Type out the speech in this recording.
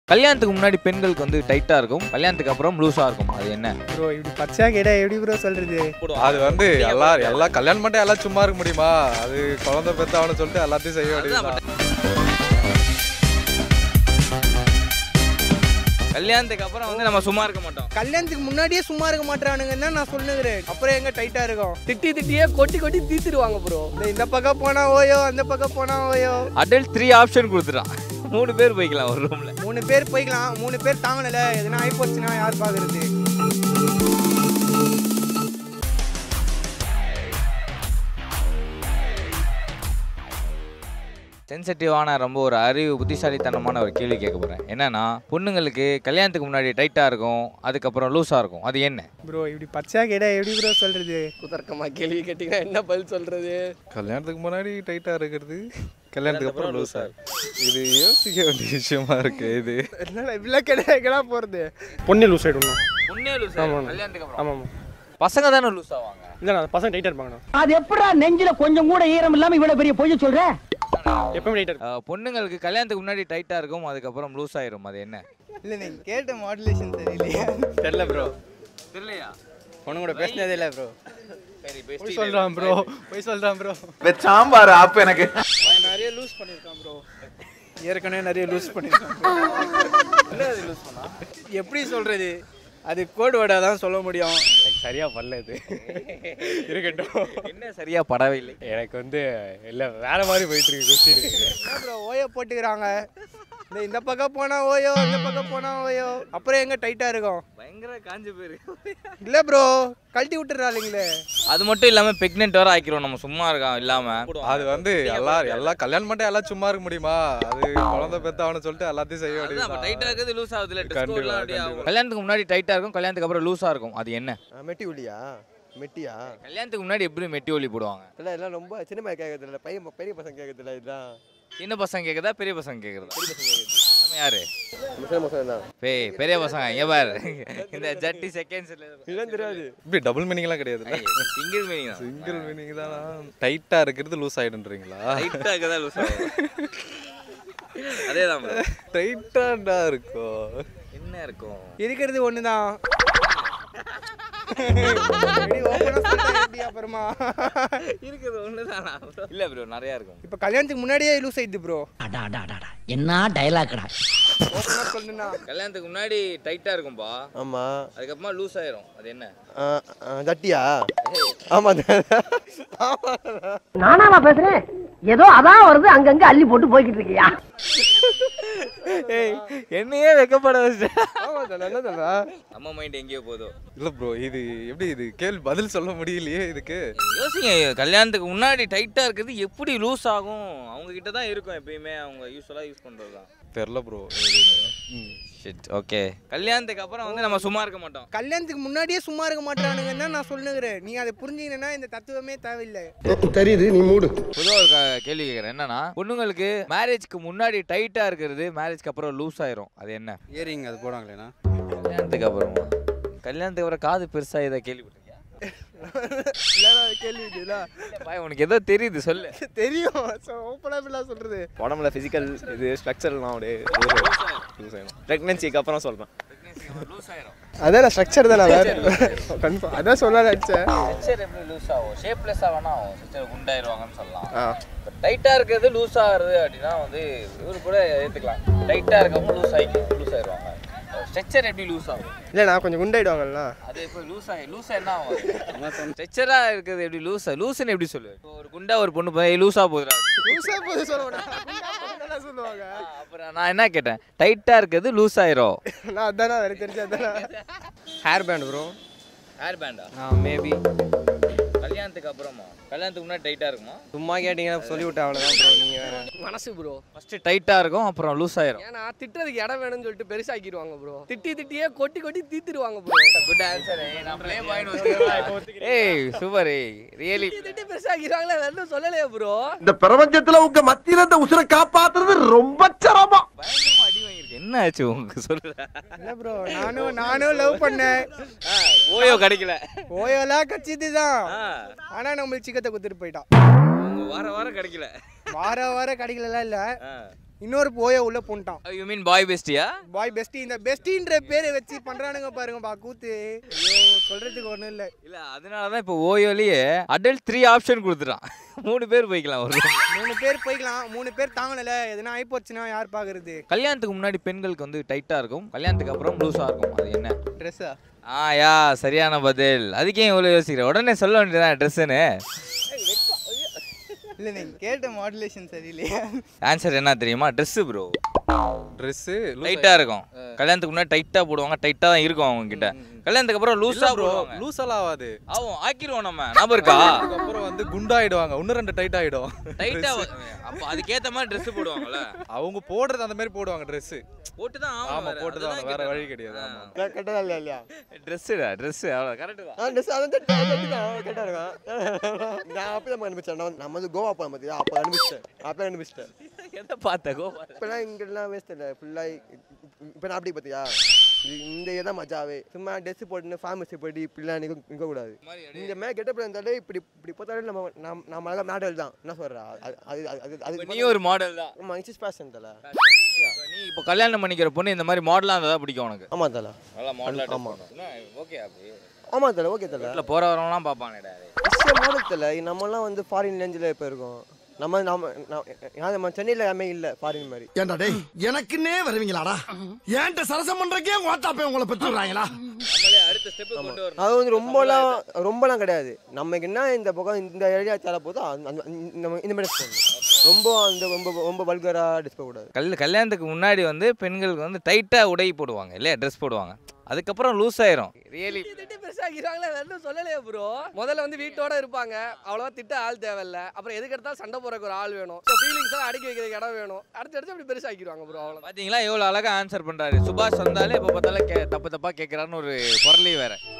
கல்யாணத்துக்கு முன்னாடி பெண்களுக்கு வந்து டைட்டா இருக்கும் கல்யாணத்துக்கு அப்புறம் லூஸா இருக்கும் அது என்ன ப்ரோ இப்படி பச்சையா கேட்டா எப்படி ப்ரோ சொல்றது அது வந்து எல்லா எல்லா கல்யாணம் பண்ணிட்டு எல்லாம் சும்மா இருக்க முடியுமா அது குழந்தை பெத்தவனு சொல்லிட்டு எல்லாத்தையும் செய்ய வேண்டியதுதான் கல்யாணத்துக்கு அப்புறம் வந்து நம்ம சும்மா இருக்க மாட்டோம் கல்யாணத்துக்கு முன்னாடியே சும்மா இருக்க மாட்டானுங்கன்னு தான் நான் சொல்லுகிறேன் அப்புறம் எங்க டைட்டா இருக்கும் திட்டி திட்டியே கொட்டி கொட்டி தீத்துருவாங்க ப்ரோ இந்த இந்த பக்கம் போனா ஓயோ அந்த பக்கம் போனா ஓயோ அடல்ட் த்ரீ ஆப்ஷன் கொடுத்துட்டான் மூணு பேர் போய்க்கலாம் ஒரு ரூம்ல மூணு பேர் போய்க்கலாம் மூணு பேர் தாங்கல எதுனா ஆகி போச்சுன்னா யார் பாக்குறது சென்சிட்டிவான ரொம்ப ஒரு அறிவு புத்திசாலித்தனமான ஒரு கேள்வி கேட்க போறேன் என்னன்னா பொண்ணுங்களுக்கு கல்யாணத்துக்கு முன்னாடி டைட்டா இருக்கும் அதுக்கப்புறம் லூஸா இருக்கும் அது என்ன ப்ரோ இப்படி பச்சையா கேட்டா எப்படி ப்ரோ சொல்றது குதர்க்கமா கேள்வி கேட்டீங்கன்னா என்ன பதில் சொல்றது கல்யாணத்துக்கு முன்னாடி டைட்டா இருக்கிறது கல்யாணத்துக்கு அப்புறம் லூஸா இது யோசிக்க வேண்டிய விஷயமா இருக்கு இது என்னடா இப்படிலாம் கேட்டா எங்கடா போறது பொண்ணு லூஸ் ஆயிடும் பொண்ணே லூஸ் கல்யாணத்துக்கு அப்புறம் ஆமாம் ஆமாம் பசங்க தானே லூஸ் ஆவாங்க இல்லை பசங்க டைட்டாக இருப்பாங்கண்ணா அது எப்படா நெஞ்சில கொஞ்சம் கூட ஈரம் இல்லாம இவ்வளவு பெரிய பொய்ய சொல்ற எப்பவுமே டைட்டாக இருக்கும் அஹ், பொண்ணுங்களுக்கு கல்யாணத்துக்கு முன்னாடி டைட்டா இருக்கும் அதுக்கப்புறம் லூஸ் ஆயிரும் அது என்ன இல்ல நீங்க கேட்ட மாடுலேஷன் தெரியலையா தெரில ப்ரோ தெரியலையா பொண்ணு கூட பேசினதே இல்லை ப்ரோ சரி போய் சொல்கிறான் ப்ரோ போய் சொல்கிறான் ப்ரோ சாம்பார் ஆப்பு எனக்கு நிறைய லூஸ் பண்ணிருக்கான் ப்ரோ ஏற்கனவே நிறைய லூஸ் பண்ணிருக்கான் எப்படி சொல்றது அது கோடு வேர்டா தான் சொல்ல முடியும் எனக்கு சரியாக பண்ணல இது இருக்கட்டும் என்ன சரியா படவே இல்லை எனக்கு வந்து இல்லை வேற மாதிரி போயிட்டு இருக்கு கொஸ்டின் என்ன ப்ரோ ஓயோ போட்டுக்கிறாங்க இந்த இந்த பக்கம் போனா ஓயோ இந்த பக்கம் போனா ஓயோ அப்புறம் எங்க டைட்டா இருக்கும் பயங்கர காஞ்சு போயிருக்கு இல்ல ப்ரோ கழட்டி விட்டுறாளுங்களே அது மட்டும் இல்லாம பிரெக்னென்ட் வர ஆக்கிரும் நம்ம சும்மா இருக்கோம் இல்லாம அது வந்து எல்லா எல்லா கல்யாணம் பண்ணிட்டு எல்லாம் சும்மா இருக்க முடியுமா அது குழந்தை பெத்தவனு சொல்லிட்டு எல்லாத்தையும் செய்ய அதுதான் டைட்டா வேண்டியதுதான் இருக்குது லூஸ் ஆகுதுல ட்ரெஸ் கண்டிப்பா, கோட்லாம் அப்படியே ஆகும். கண்டிப்பா. கல்யாணத்துக்கு முன்னாடி டைட்டா இருக்கும் கல்யாணத்துக்கு அப்புறம் லூஸா இருக்கும் அது என்ன மெட்டி ஒலியா மெட்டியா கல்யாணத்துக்கு முன்னாடி எப்படி மெட்டி ஒலி போடுவாங்க இல்லை எல்லாம் ரொம்ப சினிமா கேட்கறது இல்லை பையன் பெரிய பசங்க கேட்கறது இல்லை இதுதான் சின்ன பசங்க கேக்குதா பெரிய பசங்க கேக்குறதா நம்ம யாரு முஸ்லிம் பசங்க தான் பேய் பெரிய பசங்க இங்க பாரு இந்த ஜட்டி செகண்ட்ஸ்ல இதெல்லாம் தெரியாது இப்படி டபுள் மீனிங்லாம் கிடையாது சிங்கிள் மீனிங் தான் சிங்கிள் மீனிங் தான் டைட்டா இருக்கிறது லூஸ் ஆயிடுன்றீங்களா டைட்டா இருக்கதா லூஸ் ஆகும் அதேதான் bro. டைட்டாடா இருக்கும் என்ன இருக்கும் இருக்கிறது ஒண்ணுதான் எப்படி open ஆ சொல்லிட்டா எப்படி அப்புறமா இருக்குது ஒண்ணுதானா இல்ல ப்ரோ நிறைய இருக்கும் இப்ப கல்யாணத்துக்கு முன்னாடியே லூஸ் ஆயிடுது ப்ரோ அடா அடா அடா என்ன டயலாக்டா ஓப்பனா சொல்லணும்னா கல்யாணத்துக்கு முன்னாடி டைட்டா இருக்கும்பா ஆமாம் அதுக்கப்புறமா லூஸ் ஆயிரும் அது என்ன ஜட்டியா ஆமாம் நானா பேசுறேன் ஏதோ அதான் வருது அங்கங்க அள்ளி போட்டு போய்கிட்டு இருக்கியா ஏய் என்னையே வெக்கப்பட வச்சு ஆமாம் என்ன நம்ம மைண்ட் எங்கேயோ போதோ இல்ல ப்ரோ இது எப்படி இது கேள்வி பதில் சொல்ல முடியலையே இதுக்கு யோசிங்க கல்யாணத்துக்கு முன்னாடி டைட்டா இருக்கிறது எப்படி லூஸ் ஆகும் அவங்க கிட்ட தான் இருக்கும் எப்பயுமே அவங்க யூஸ்வலா யூஸ் பண்றது தான் தெரில ப்ரோ ஷிட் ஓகே கல்யாணத்துக்கு அப்புறம் வந்து நம்ம சும்மா இருக்க மாட்டோம் கல்யாணத்துக்கு முன்னாடியே சும்மா இருக்க மாட்டானுங்கன்னு தான் நான் சொல்லுகிறேன் நீ அதை புரிஞ்சுக்கணும்னா இந்த தத்துவமே தேவையில்லை தெரியுது நீ மூடு பொதுவாக ஒரு க- கேள்வி கேட்குறேன் என்னன்னா பொண்ணுங்களுக்கு மேரேஜ்க்கு முன்னாடி டைட்டா இருக்கிறது மேரேஜ்க்கு அப்புறம் லூஸ் ஆயிரும் அது என்ன இயரிங் அது போடுவாங்களேண்ணா கல்யாணத்துக்கு அப்புறமா கல்யாணத்துக்கு அப்புறம் காது பெருசா இதை கேள்விப்பட்டிருக்கியா இல்லாத கேள்வி இதுல பாய் உனக்கு ஏதோ தெரியுது சொல்லு தெரியும் ஓப்பனா இப்படிலாம் சொல்றது உடம்புல ஃபிசிக்கல் இது ஸ்ட்ரக்சர்லாம் அப்படியே லூஸ் ஆயிடும் ப்ரெக்னென்சிக்கு அப்புறம் சொல்கிறேன் லூஸ் ஆயிரும் அதான் ஸ்ட்ரக்சர் தான் வேற கன்ஃபார்ம் அதான் சொல்ல நினச்சேன் ஸ்ட்ரக்சர் எப்படி லூஸ் ஆகும் ஷேப்லெஸ்ஸாக வேணா ஆகும் ஸ்ட்ரக்சர் குண்டாயிருவாங்கன்னு சொல்லலாம் டைட்டா இருக்கிறது லூஸ் ஆகுறது அப்படின்னா வந்து இவரு கூட ஏத்துக்கலாம் டைட்டா இருக்கவங்க லூஸ் ஆகிக்கும் லூஸ் ஆயிருவாங்க ஸ்ட்ரக்சர் எப்படி லூஸ் ஆகும் இல்லை நான் கொஞ்சம் குண்டாயிடுவாங்கல்ல அது இப்போ லூஸ் ஆகி லூஸ் என்ன ஆகும் ஸ்ட்ரக்சரா இருக்கிறது எப்படி லூஸ் லூஸ்னு எப்படி சொல்லுவேன் இப்போ ஒரு குண்டா ஒரு பொண்ணு போய் லூஸா போகுதுடா அப்படி. லூஸாக போது சொல்ல மாட்டேன் சொல்லுவாங்க ஆ, அப்புறம் நான் என்ன கேட்டேன் டைட்டா இருக்கிறது லூஸ் ஆயிரும் நான் அதானே எனக்கு தெரிஞ்சு அதானே ஹேர் பேண்ட் ப்ரோ ஹேர் பேண்டா மேபி கல்யாணத்துக்கு அப்புறமா கல்யாணத்துக்கு முன்னாடி டைட்டா இருக்குமா சும்மா கேட்டீங்கன்னா சொல்லிவிட்டேன் அவ்வளோதான் ப்ரோ நீங்கள் வேறு மனசு ப்ரோ ஃபர்ஸ்ட் டைட்டா இருக்கும் அப்புறம் லூஸ் ஆயிரும் ஏன்னா திட்டுறதுக்கு இடம் வேணும்னு சொல்லிட்டு பெருசாக்கிடுவாங்க ப்ரோ திட்டி திட்டியே கொட்டி கொட்டி தீத்துருவாங்க ப்ரோ குட் ஆன்சர் நான் ப்ளே பாயிண்ட் ஏய் சூப்பர் ஏய் ரியலி திட்டி திட்டி பெருசாக்கிறாங்களே வேற சொல்லலையே ப்ரோ இந்த பிரபஞ்சத்துல உங்க மத்தியில இந்த உசுரை காப்பாத்துறது ரொம்ப சிரமம் பயங்கரமா அடி வாங்கியிருக்கேன் என்ன ஆச்சு உங்களுக்கு சொல்லுற இல்லை ப்ரோ நானும் நானும் லவ் பண்ணேன் ஓயோ கிடைக்கல ஓயோலாம் கச்சிது தான் ஆ, ஆனா நம்மளுக்கு சிக்கத்தை குத்துட்டு போயிட்டான் உங்க வார வாரம் கிடைக்கல வார வாரம் கிடைக்கலலாம் இல்லை ஆ, இன்னொரு போய உள்ள போன்ட்டான் you mean bye பெஸ்டியா boy bestie இந்த பெஸ்டின்ற பேரை வச்சு பண்றானுங்க பாருங்கப்பா கூத்து ஐயோ சொல்றதுக்கு ஒன்றும் இல்லை இல்ல அதனால தான் இப்போ ஓயோலயே அடல்ட் த்ரீ ஆப்ஷன் கொடுத்துட்டான் மூணு பேர் போய்க்கலாம் ஒரு room. மூணு பேர் போய்க்கலாம் மூணு பேர் தாங்கல எதுனா ஆகி போச்சுன்னா யார் பாக்குறது கல்யாணத்துக்கு முன்னாடி பெண்களுக்கு வந்து டைட்டா இருக்கும் கல்யாணத்துக்கு அப்புறம் லூஸா இருக்கும் அது என்ன ட்ரெஸ்ஸா ஆ யா சரியான பதில் அதுக்கே இவ்வளோ யோசிக்கிற உடனே சொல்ல வேண்டியதான் ட்ரெஸ்ஸுன்னு இல்லை நீங்கள் கேட்ட மாடுலேஷன் சரியில்லையா ஆன்சர் என்ன தெரியுமா ட்ரெஸ்ஸு ப்ரோ ட்ரெஸ்ஸு டைட்டா இருக்கும் கல்யாணத்துக்கு முன்னாடி டைட்டா போடுவாங்க டைட்டா தான் இருக்கும் அவங்க கிட்ட கல்யாணத்துக்கு அப்புறம் லூஸா ப்ரோ போடுவாங்க லூஸெல்லாம் ஆகாது ஆகும் ஆக்கிடுவோம் நம்ம ஞாபகம் இருக்கா அதுக்கப்புறம் வந்து குண்டாயிடுவாங்க இன்னும் ரெண்டு டைட் ஆயிடும் டைட்டா அப்போ அதுக்கேத்த மாதிரி ட்ரெஸ் போடுவாங்கல்ல அவங்க போடுறது அந்த மாதிரி போடுவாங்க ட்ரெஸ் போட்டு தான் ஆமா போட்டு தான் வேற வழி கிடையாது ஆமா கரெக்டாக இல்லை இல்லையா ட்ரெஸ்ஸுடா ட்ரெஸ் அவ்வளோ கரெக்டு தான் ட்ரெஸ் அதான் கரெக்டாக இருக்கும் நான் அப்போ தான் அனுப்பிச்சேன் நான் நம்ம வந்து கோவா போகிறேன் பார்த்தியா அப்போ அனுப்பிச்சிட்டேன் அப்போ அனுப்பிச்சிட்டேன் எதை பார்த்த கோபா இப்போலாம் இங்கெல்லாம் வேஸ்ட் இல்லை ஃபுல்லாக இப்போ நான் அப்படி பார்த்தியா இது இந்த இதான் மஜாவே சும்மா ட்ரெஸ் போட்டுன்னு ஃபார்மசி போட்டு இப்படிலாம் நிற்க நிற்கக்கூடாது இந்த மாதிரி கெட்டப் இருந்தாலே இப்படி இப்படி பார்த்தாலே நம்ம நம்ம நம்ம அழகாக மாடல் தான் என்ன சொல்கிறா அது அது அது அது நீ ஒரு மாடல் தான் ஆமாம் இட்ஸ் ஃபேஷன் தலை இப்ப நீ இப்போ கல்யாணம் பண்ணிக்கிற பொண்ணு இந்த மாதிரி மாடலாக இருந்தால் பிடிக்கும் உனக்கு ஆமாம் தலை நல்லா மாடலாக ஆமா. ஓகே அப்படி ஆமாம் தலை ஓகே தலை வீட்டில் போகிற வரவங்களாம் பார்ப்பானேடா விஷயம் மாடல் தலை நம்மலாம் வந்து ஃபாரின் ரேஞ்சில் இப்போ இருக்கோம் நம்ம நம்ம நான் யார் நம்ம சென்னையில் யாருமே இல்லை ஃபாரின் மாதிரி ஏன்டா டேய் எனக்குன்னே வருவீங்களாடா ஏன்ட்ட சரசம் பண்றக்கே ஓட்டாப்பே உங்களை பெற்றுறாங்களா நம்மளே அடுத்த ஸ்டெப்பு கொண்டு வரணும் அது வந்து ரொம்பலாம் ரொம்பலாம் கிடையாது நமக்கு என்ன இந்த பக்கம் இந்த ஏரியா தேவை போதோ அந்த- அந்த- இந்த இந்த மாதிரி டிஸ்போன் ரொம்ப அந்த ரொம்ப ரொம்ப வல்கராக டிஸ்போ கூடாது கல் கல்யாணத்துக்கு முன்னாடி வந்து பெண்களுக்கு வந்து டைட்டாக உடை போடுவாங்க இல்லையா ட்ரெஸ் போடுவாங்க அதுக்கப்புறம் லூஸ் ஆயிரும் ரியலி திட்டி பெருசாக்கிறாங்களே வேணும் சொல்லலையே ப்ரோ முதல்ல வந்து வீட்டோட இருப்பாங்க அவ்வளோவா திட்ட ஆள் தேவையில்ல அப்புறம் எதுக்கு எடுத்தாலும் சண்டை போறதுக்கு ஒரு ஆள் வேணும் ஃபீலிங்ஸ் எல்லாம் அடக்கி வைக்கிறதுக்கு இடம் வேணும் அடுத்து அடுத்து அப்படி பெருசாக்கிடுவாங்க ப்ரோ அவ்வளோ பாத்தீங்களா எவ்வளோ அழகா ஆன்சர் பண்றாரு சுபாஷ் வந்தாலே இப்போ பார்த்தாலும் கே தப்பு தப்பா கேட்குறாருன்னு ஒரு குரலே வேற